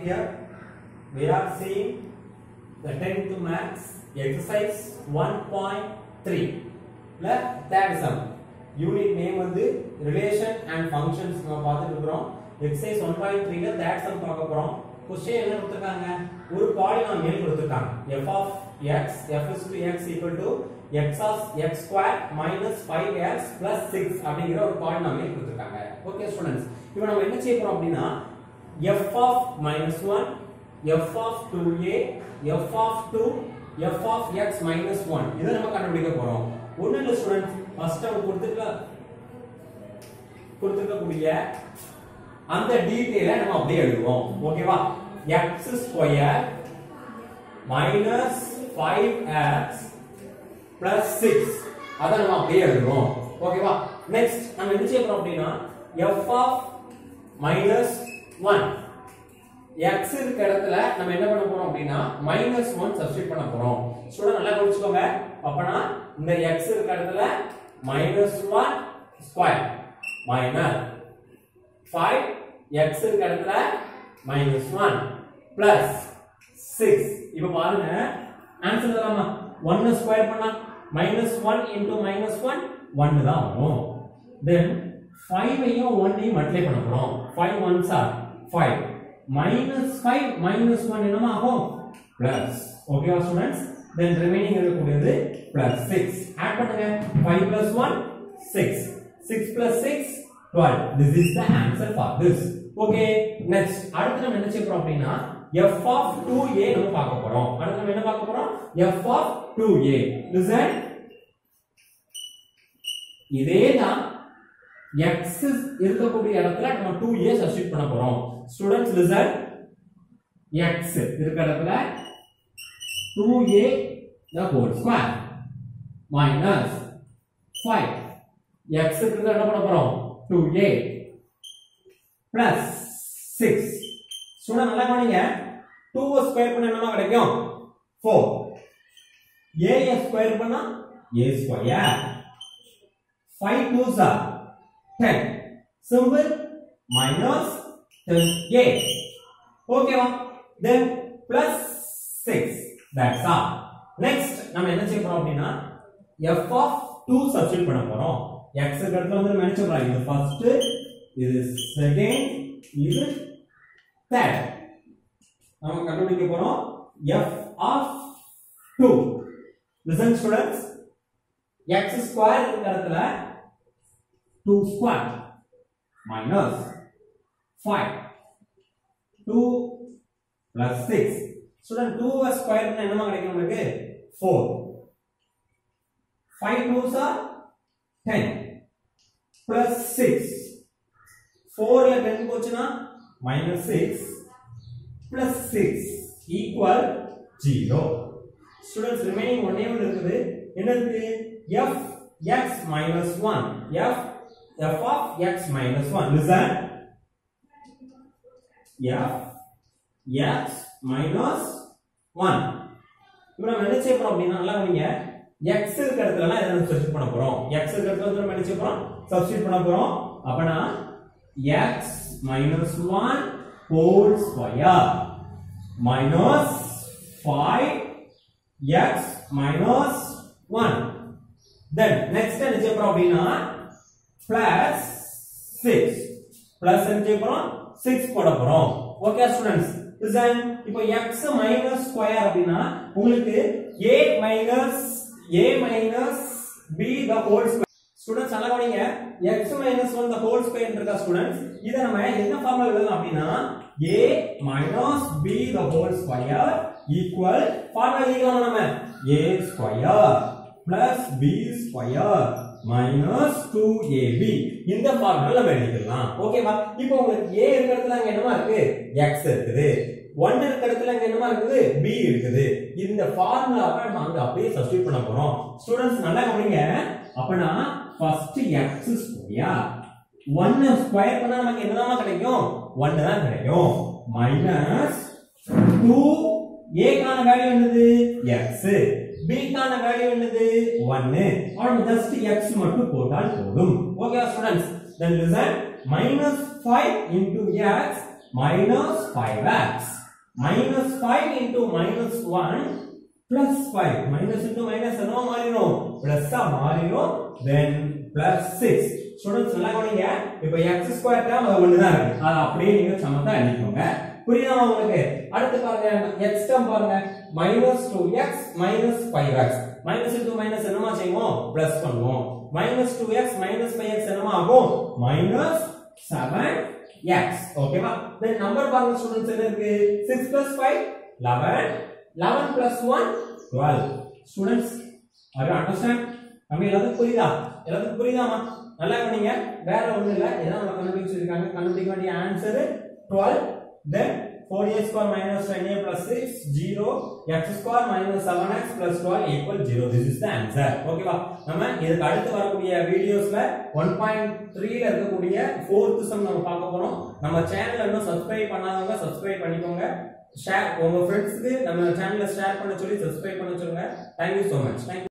here we are seeing the 10th max exercise 1.3 ல third sum unit name வந்து relation and functions நம்ம பார்த்துட்டு இருக்கிறோம் exercise 1.3 ல third sum பார்க்க போறோம் question என்ன கொடுத்திருக்காங்க ஒரு பாலினாமியல் கொடுத்திருக்காங்க f of x f is to x equal to x of x square minus 5x plus 6 அப்படிங்கிற ஒரு பாலினாமியல் கொடுத்திருக்காங்க ஓகே ஸ்டூடண்ட்ஸ் இப்போ நம்ம என்ன செய்ய போறோம் அப்படின்னா f of minus 1 f of 2a f of 2 f of x minus 1 இதை நம்ம கண்டுபிடிக்க போறோம் ஒண்ணு இல்ல ஸ்டூடண்ட்ஸ் ஃபர்ஸ்ட் அவங்க கொடுத்துருக்க கொடுத்துருக்கக்கூடிய அந்த டீடைலை நம்ம அப்படியே எழுதுவோம் ஓகேவா x square minus 5x plus 6 அத நம்ம அப்படியே எழுதுவோம் ஓகேவா நெக்ஸ்ட் நம்ம என்ன செய்ய போறோம் அப்படின்னா f ஆஃப் மைனஸ் 1 x இருக்க இடத்துல நம்ம என்ன பண்ண போறோம் அப்படின்னா மைனஸ் 1 சப்ஸ்டிட் பண்ண போறோம் ஸ்டூடண்ட் நல்லா புரிஞ்சுக்கோங்க அப்பனா இந்த x இருக்க இடத்துல மைனஸ் 1 ஸ்கொயர் மைனஸ் 5 x இருக்க இடத்துல மைனஸ் 1 பிளஸ் 6 இப்போ பாருங்க ஆன்சர் எழுதலாமா 1 ஸ்கொயர் பண்ணா மைனஸ் 1 இன்டு மைனஸ் 1 1 தான் வரும் தென் 5 ஐயும் 1 ஐயும் மல்டிப்ளை பண்ண போறோம் 5 1s are 5 minus 5 minus 1 என்னமா ஆகும் பிளஸ் ஓகேவா ஸ்டூடண்ட்ஸ் தென் ரிமைனிங் இருக்கக்கூடியது பிளஸ் 6 ஆட் பண்ணுங்க 5 plus 1 6 6 plus 6 12 this is the answer for this okay next அடுத்து நம்ம என்ன செய்ய போறோம் அப்படின்னா f of 2a நம்ம பார்க்க போறோம் அடுத்து நம்ம என்ன பார்க்க போறோம் f of 2a listen இதே தான் x இருக்கக்கூடிய இடத்துல நம்ம 2a சப்ஸ்டிட் பண்ண போறோம் ஸ்டூடண்ட்ஸ் லிசன் x இருக்க இடத்துல 2a the whole square minus 5 x இருக்கிறது என்ன பண்ண போறோம் 2a plus 6 ஸ்டூடண்ட் நல்லா கவனிங்க 2 ஸ்கொயர் பண்ணா என்னமா கிடைக்கும் 4 a ஸ்கொயர் பண்ணா a square 5 2s are 10 simple minus 10a ஓகேவா then plus 6 that's all next நம்ம என்ன செய்ய போறோம் அப்படின்னா f of 2 சப்ஸ்டிட் பண்ண போறோம் x க்கு அடுத்து வந்து நம்ம என்ன செய்ய போறோம் இது ஃபர்ஸ்ட் இது செகண்ட் இது தேர்ட் நம்ம கண்டுபிடிக்க போறோம் f of 2 listen students x square இருக்கிற இடத்துல 2 square minus 5 2 plus 6 student 2 square பண்ணா என்னமா கிடைக்கும் நமக்கு 4 5 2s are 10 plus 6 4 ல 10 போச்சுனா minus 6 plus 6 equal 0 students remaining ஒண்ணே ஒன்று இருக்குது என்ன இருக்கு f x minus 1 f f of x minus 1 listen f x minus 1 இப்போ நம்ம என்ன செய்ய போறோம் அப்படின்னா நல்லா கவனிங்க x இருக்க இடத்துலலாம் எதை சப்ஸ்டிட் பண்ண போறோம் x இருக்க இடத்துல வந்து நம்ம என்ன செய்ய போறோம் சப்ஸ்டிட் பண்ண போறோம் அப்பனா x minus 1 whole square minus 5 x minus 1 then next என்ன செய்ய போறோம் அப்படின்னா plus 6 plus என்ன செய்ய போறோம் 6 போட போறோம் ஓகே ஸ்டூடண்ட்ஸ் லிசன் இப்போ x minus square அப்படின்னா உங்களுக்கு a minus a minus b the whole square students நல்லா கவனிங்க x minus 1 the whole square இருக்கா ஸ்டூடண்ட்ஸ் இத நம்ம என்ன ஃபார்முலா எழுதலாம் அப்படின்னா a minus b the whole square equal formula எழுதலாம் நம்ம a square plus b square minus 2ab இந்த ஃபார்முலா நம்ம எழுதிக்கலாம் ஓகேவா இப்போ உங்களுக்கு a இருக்கிற இடத்துல அங்க என்னமா இருக்கு x இருக்குது 1 இருக்கிற இடத்துல அங்க என்னமா இருக்குது b இருக்குது இந்த ஃபார்முலாவை நம்ம அங்க அப்படியே சப்ஸ்டிட் பண்ண போறோம் ஸ்டூடண்ட்ஸ் நல்லா கவனிங்க அப்பனா ஃபர்ஸ்ட் x ஸ்கொயர் 1 ஸ்கொயர் பண்ணா நமக்கு என்னதான் கிடைக்கும் 1 தான் கிடைக்கும் மைனஸ் 2 a கான வேல்யூ என்னது x b கான வேல்யூ என்னது 1 அவ்வளவு ஜஸ்ட் x மட்டும் போட்டால் போதும் okay students then listen minus 5 into x minus 5x minus 5 into minus 1 plus 5 minus into minus என்னவா மாறிடும் plus ஆ மாறிடும் then plus 6 ஸ்டூடண்ட்ஸ் நல்லா கவனிங்க இப்போ x ஸ்கொயர் டேர்ம் அது ஒண்ணு தான் இருக்கு அது அப்படியே நீங்க சமத்தை அழிக்கோங்க புரியுதா உங்களுக்கு அடுத்து பாருங்க x டேர்ம் பாருங்க minus 2x minus 5x minus into minus என்னமா செய்வோம் plus பண்ணுவோம் minus 2x minus 5x என்னமா ஆகும் minus 7x ஓகேவா then நம்பர் பாருங்க ஸ்டூடண்ட்ஸ் என்ன இருக்கு 6 plus 5 11 11 plus 1 12 students are you understand நம்ம எல்லாத்துக்கும் புரியுதா எல்லாத்துக்கும் புரியுதாமா நல்லா கவனிங்க வேற ஒண்ணும் இல்ல இதான் நம்ம கண்டுபிடிச்சிருக்காங்க கண்டுபிடிக்க வேண்டிய answer 12 then 4a square minus 10a plus 6 0 x square minus 7x plus 12 equal 0 this is the answer ஓகேவா நம்ம இதுக்கு அடுத்து வரக்கூடிய வீடியோஸ்ல 1.3 ல இருக்கக்கூடிய ஃபோர்த் சம் நம்ம பார்க்க போறோம் நம்ம சேனலை இன்னும் சப்ஸ்கிரைப் பண்ணாதவங்க சப்ஸ்கிரைப் பண்ணிக்கோங்க ஷேர் உங்க ஃப்ரெண்ட்ஸ்க்கு நம்ம சேனலை ஷேர் பண்ண சொல்லி சப்ஸ்கிரைப் பண்ண சொல்லுங்க தேங்க்யூ ஸோ மச் தேங்க்யூ